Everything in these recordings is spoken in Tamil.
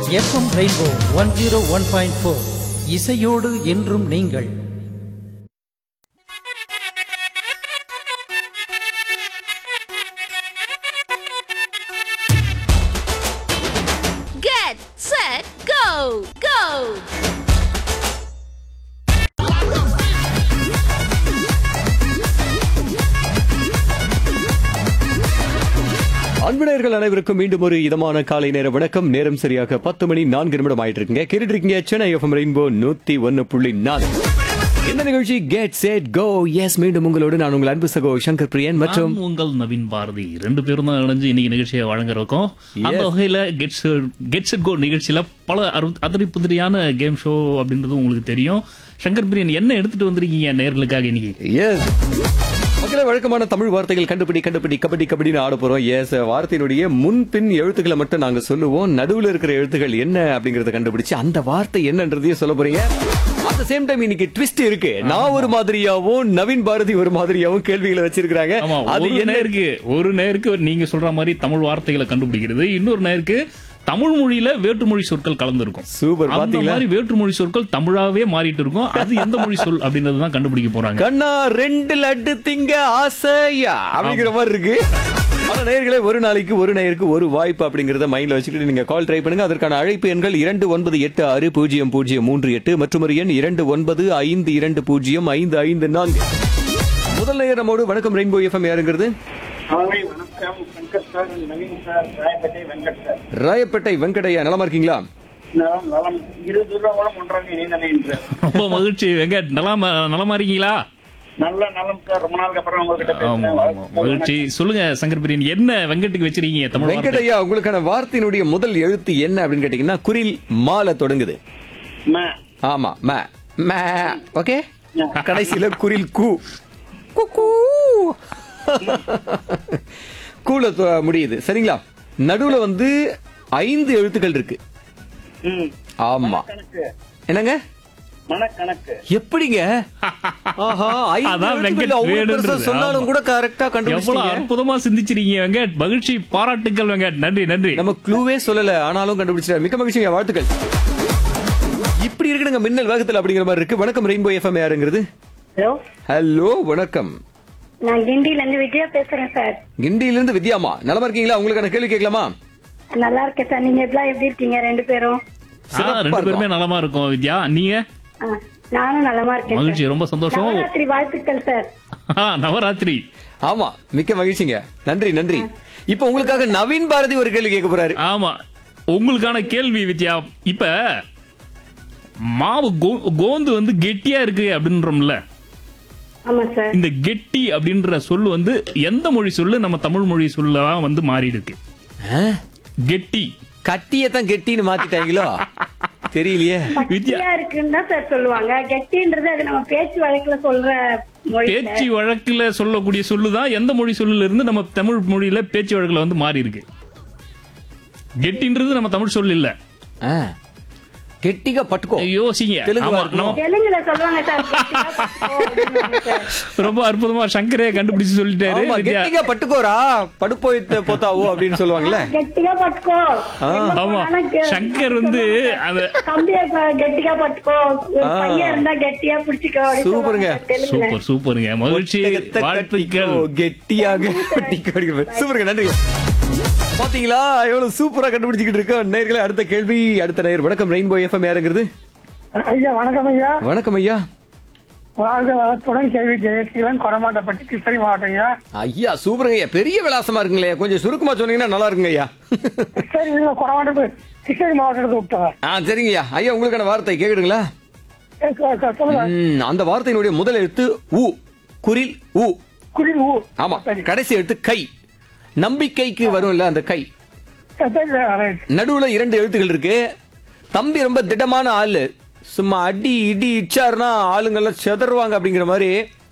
FM rainbow one zero one point four இசையோடு என்றும் நீங்கள் Get set go go அன்பினர்கள் அனைவருக்கும் மீண்டும் ஒரு இதமான காலை நேர வணக்கம் நேரம் சரியாக பத்து மணி நான்கு நிமிடம் ஆயிட்டு இருக்குங்க கேட்டுட்டு இருக்கீங்க சென்னை எஃப்எம் ரெயின்போ நூத்தி ஒன்னு புள்ளி நாலு இந்த நிகழ்ச்சி கெட் செட் கோ எஸ் மீண்டும் உங்களோடு நான் உங்கள் அன்பு சகோ சங்கர் பிரியன் மற்றும் நான் உங்கள் நவீன் பாரதி ரெண்டு பேரும் தான் இணைஞ்சு இன்னைக்கு நிகழ்ச்சியை வழங்குறோம் அந்த வகையில கெட்ஸ் கெட்ஸ் கோ நிகழ்ச்சியில பல அரு- அதிரி புதிரியான கேம் ஷோ அப்படின்றது உங்களுக்கு தெரியும் சங்கர் பிரியன் என்ன எடுத்துட்டு வந்திருக்கீங்க நேர்களுக்காக இன்னைக்கு எஸ் மக்களே வழக்கமான தமிழ் வார்த்தைகள் கண்டுபிடி கண்டுபிடி கபடி கபடின்னு ஆட போறோம் எஸ் வார்த்தையினுடைய முன்பின் எழுத்துக்களை மட்டும் நாங்க சொல்லுவோம் நடுவுல இருக்கிற எழுத்துக்கள் என்ன அப்படிங்கறத கண்டுபிடிச்சு அந்த வார்த்தை என்னன்றதையும் சொல்ல போறீங்க அட் சேம் டைம் இன்னைக்கு ட்விஸ்ட் இருக்கு நான் ஒரு மாதிரியாவும் நவீன் பாரதி ஒரு மாதிரியாவும் கேள்விகளை வச்சிருக்காங்க ஆமா அது ஒரு என்ன நேருக்கு ஒரு நேருக்கு நீங்க சொல்ற மாதிரி தமிழ் வார்த்தைகளை கண்டுபிடிக்கிறது இன்னொரு நேருக்கு தமிழ் மொழியில வேற்றுமொழி சொற்கள் கலந்துருக்கும் சூப்பர் அந்த பாத்தீங்களா மாதிரி வேற்றுமொழி சொற்கள் தமிழாவே மாறிட்டு இருக்கும் அது எந்த மொழி சொல் அப்படின்றது தான் கண்டுபிடிக்க போறாங்க கண்ணா ரெண்டு லட்டு திங்க ஆசையா அப்படிங்கிற மாதிரி இருக்கு ஆனா நேயர்களே ஒரு நாளைக்கு ஒரு நேயருக்கு ஒரு வாய்ப்பு அப்படிங்கறத மைண்ட்ல வச்சுக்கிட்டு நீங்க கால் ட்ரை பண்ணுங்க அதற்கான அழைப்பு எண்கள் இரண்டு ஒன்பது எட்டு ஆறு பூஜ்ஜியம் பூஜ்ஜியம் மூன்று எட்டு மற்றும் ஒரு எண் இரண்டு ஒன்பது ஐந்து இரண்டு பூஜ்ஜியம் ஐந்து ஐந்து நான்கு முதல் நேயர் நம்மோடு வணக்கம் ரெயின்போ எஃப்எம் யாருங்கிறது ஹாய் வணக்கம் Venkat sir Naveen sir Royapettah Venkat sir Royapettah வெங்கடையா நலமா இருக்கீங்களா நலம் நலம் இரு துருவங்களும் ஒன்றாக இணைந்தன என்று ரொம்ப மகிழ்ச்சி வெங்கட் நலமா நலமா இருக்கீங்களா நல்ல நலம் சார் ரொம்ப நாளுக்கு அப்புறம் உங்ககிட்ட ஆமா ஆமா மகிழ்ச்சி சொல்லுங்க சங்கர் பிரியன் என்ன வெங்கட்டுக்கு வச்சிருக்கீங்க தமிழ் வார்த்தை? வெங்கடையா உங்களுக்கான வார்த்தையினுடைய முதல் எழுத்து என்ன அப்படின்னு கேட்டீங்கன்னா குரில் மால தொடங்குது ம. ஆமா ம ம ஓகே கடைசியில குரில் கூ குக்கூ. கூல தொ- முடியுது சரிங்களா நடுவுல வந்து ஐந்து எழுத்துக்கள் இருக்கு ம். ஆமா கணக்கு என்னங்க மனக்கணக்கு எப்படிங்க ஆஹா ஐந்து அதான் எழுத்துக்கள் வெங்கட் அவ்வளவு பெருசா வேணுன்றது. சொன்னாலும் ஆமா. கூட கரெக்டா எவ்வளவு கண்டுபிடிச்சீங்க அற்புதமா சிந்திச்சிருக்கீங்க வெங்கட் மகிழ்ச்சி பாராட்டுக்கள் வெங்கட் நன்றி நன்றி நம்ம க்ளூவே சொல்லல ஆனாலும் கண்டுபிடிச்சிட்டாரு மிக்க மகிழ்ச்சிங்க வாழ்த்துக்கள் இப்படி இருக்குங்க மின்னல் வேகத்தில் அப்படிங்கிற மாதிரி இருக்கு வணக்கம் ரெயின்போ எஃப்எம் யாருங்கிறது ஹலோ ஹலோ வணக்கம் நான் கிண்டில இருந்து விஜயா பேசுறேன் சார் கிண்டியில இருந்து வித்யாமா நலமா இருக்கீங்களா உங்களுக்கான கேள்வி கேட்கலாமா நல்லா இருக்கேன் சார் நீங்க எல்லாம் எப்படி இருக்கீங்க ரெண்டு பேரும் ஆ, ரெண்டு பேருமே நலமா இருக்கோம் வித்யா நீங்க ஆ, நானும் நலமா இருக்கேன் மகிழ்ச்சி சார். ரொம்ப சந்தோஷம் நவராத்திரி வாழ்த்துக்கள் சார் ஆ, நவராத்திரி ஆமா மிக்க மகிழ்ச்சிங்க நன்றி நன்றி இப்போ உங்களுக்காக நவீன் பாரதி ஒரு கேள்வி கேட்க போறாரு ஆமா உங்களுக்கான கேள்வி வித்யா இப்ப மாவு கோ- கோந்து வந்து கெட்டியா இருக்கு அப்படின்றோம்ல ஆமா சார் இந்த கெட்டி அப்படின்ற சொல்லு வந்து எந்த மொழி சொல்லு நம்ம தமிழ் மொழி சொல்லா வந்து மாறி இருக்கு கெட்டி கட்டியத்தான் கெட்டின்னு மாத்திட்டாங்களோ தெரியலையே வித்யா கெட்டியா இருக்குன்னு தான் சார் சொல்லுவாங்க கெட்டின்றது அது நம்ம பேச்சு வழக்குல சொல்ற மொழி பேச்சு வழக்குல சொல்லக்கூடிய சொல்லுதான் எந்த மொழி சொல்லுல இருந்து நம்ம தமிழ் மொழியில பேச்சு வழக்குல வந்து மாறி இருக்கு கெட்டின்றது நம்ம தமிழ் சொல் இல்ல ஆ. கெட்டிగా పట్టుకో யோசிங்க தெலுங்கு ஆமா, வார்த்தை. நம்ம தெலுங்குல சொல்லுவாங்க சார் கெட்டியா பட்டுக்கோ அப்படின்னுவாங்க சார். ரொம்ப அற்புதமா சங்கரே கண்டுபிடிச்சு சொல்லிட்டாரு ஆமா வித்யா. கெட்டிగా పట్టుకోరా పడిపోయితే పోతావు அப்படின்னு சொல்லுவாங்கல்ல கெட்டியா பட்டுக்கோ எங்க ஆமா போனாலும் கெ- சங்கர் வந்து அத கம்பிய ப- கெட்டியா பட்டுக்கோ ஒரு பையன் இருந்தா கெட்டியா புடிச்சுக்கோ அப்படின்னு சூப்பருங்க. சொல்லுவாங்க தெலுங்குல. சூப்பர் சூப்பருங்க மகிழ்ச்சி ஒட்டகத்தை வாழ்த்துக்கள் கட்டிக்கோ, கெட்டியாக கட்டிக்கோ அப்படிங்கிற மாதிரி. சூப்பருங்க நன்றி பாத்தீங்களா எவ்வளவு சூப்பரா கண்டுபிடிச்சிக்கிட்டு இருக்கோம் நேர்களே அடுத்த கேள்வி அடுத்த நேர் வணக்கம் ரெயின்போ எஃப்எம் யாருங்கிறது ஐயா வணக்கம் ஐயா வணக்கம் ஐயா வாழ்க வளத்துடன் கேள்வி ஜெயசீலன் கொடமாட்டப்பட்டி கிருஷ்ணகிரி மாவட்டம் ஐயா ஐயா சூப்பருங்க ஐயா பெரிய விலாசமா இருக்குங்களே கொஞ்சம் சுருக்கமா சொன்னீங்கன்னா நல்லா இருக்குங்க ஐயா சரி நீங்க கொடமாட்டப்பு கிருஷ்ணகிரி மாவட்டத்துக்கு விட்டவன் ஆ சரிங்க ஐயா ஐயா உங்களுக்கான வார்த்தை கேக்குதுங்களா சொல்லுங்க ம், அந்த வார்த்தையினுடைய முதல் எழுத்து உ குரில் உ குடில் ஊ ஆமா கடைசி எழுத்து கை நம்பிக்கைக்கு வரும்ல அந்த கை நடுவுல இரண்டு எழுத்துக்கள் இருக்கு தம்பி ரொம்ப திடமான ஆளு சும்மா அடி இடி இச்சாருன்னா ஆளுங்கெல்லாம் செதறுவாங்க அப்படிங்கிற மாதிரி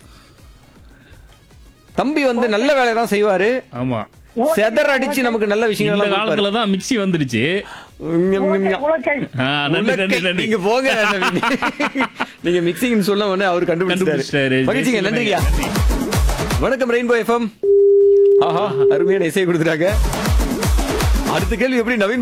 தம்பி வந்து நல்ல வேலையை தான் செய்வாரு ஆமா செதற அடிச்சு நமக்கு நல்ல இந்த விஷயங்கள் எல்லாம் கொடுப்பாரு. காலத்துல தான் மிக்ஸி வந்துருச்சு உம், உம், உம். உலக்கை ஆ, நன்றி நன்றி உலக்கை. நன்றி நீங்க போங்க நவீன். நீங்க மிக்சிங் சொன்ன உடனே அவர் கண்டுபிடிச்சிட்டாரு. கண்டுபிடிச்சிட்டாரு மகிழ்ச்சிங்க நன்றிங்க வணக்கம் ரெயின்போ எஃப்எம் ஆஹா அருமையான இசை கொடுத்துட்டாங்க அடுத்த கேள்வி எப்படி நவீன்